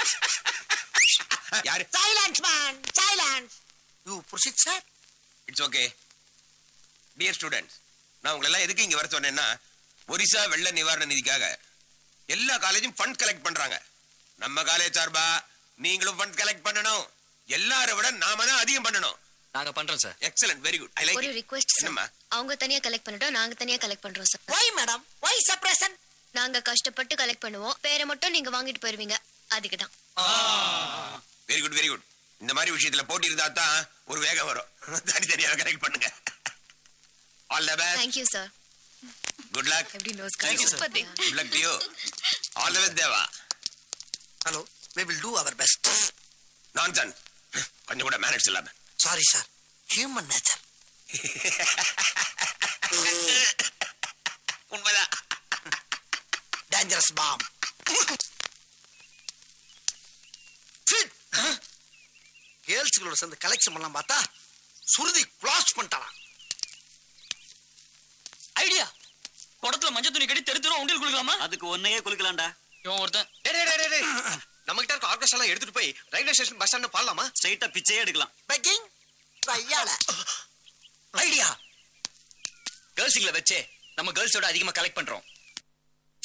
யாரு silence man silence you proceed sir it's okay dear students நான் உங்களை எல்லாம் எதுக்கு இங்க வர சொன்னேன்னா ஒரிசா வெள்ள நிவாரண நிதிக்காக எல்லா காலேஜும் ஃபண்ட் கலெக்ட் பண்றாங்க நம்ம காலேஜ் சார்பா நீங்களும் ஃபண்ட் கலெக்ட் பண்ணணும் எல்லாரை விட நாம தான் அதிகம் பண்ணணும் நாங்க பண்றோம் sir excellent very good I like ஒரு ரிக்வெஸ்ட் சார் என்னம்மா அவங்க தனியா கலெக்ட் பண்ணட்டும் நாங்க தனியா கலெக்ட் பண்றோம் sir why madam why separation நாங்க கஷ்டப்பட்டு கலெக்ட் பண்ணுவோம் பேரை மட்டும் நீங்க வாங்கிட்டு போயிருவீங்க அதுக்கு தான் வெரி குட் வெரி குட் இந்த மாதிரி விஷயத்துல போட்டி இருந்தா தான் ஒரு வேகம் வரும் தனித்தனியாக கரெக்ட் பண்ணுங்க all the best thank you sir good luck எப்படி நோஸ் Thank you, sir. Good luck to you all the best Deva hello we will do our best நான்சன் கொஞ்சம் கூட மேனேஜ் இல்லாம சாரி சார் ஹியூமன் நேச்சர் உண்மைதான் டேஞ்சரஸ் பாம் கேர்ள்ஸுகளோட சேர்ந்து கலெக்ஷன் பண்ணலாம் பார்த்தா சுருதி கிளாஸ் பண்ணிட்டான் ஐடியா குடத்துல மஞ்சள் துணி கட்டி தெரு தெரு உண்டியல் குளிக்கலாமா அதுக்கு ஒன்னையே குளிக்கலாம்டா இவன் ஒருத்தன் நம்ம கிட்ட இருக்க ஆர்கெஸ்ட்ரா எல்லாம் எடுத்துட்டு போய் ரயில்வே ஸ்டேஷன் பஸ் ஸ்டாண்ட் பாடலாமா ஸ்ட்ரைட்டா பிச்சையே எடுக்கலாம் பெக்கிங் கையால ஐடியா கேர்ள்ஸுங்களை வச்சே நம்ம கேர்ள்ஸோட அதிகமா கலெக்ட் பண்றோம்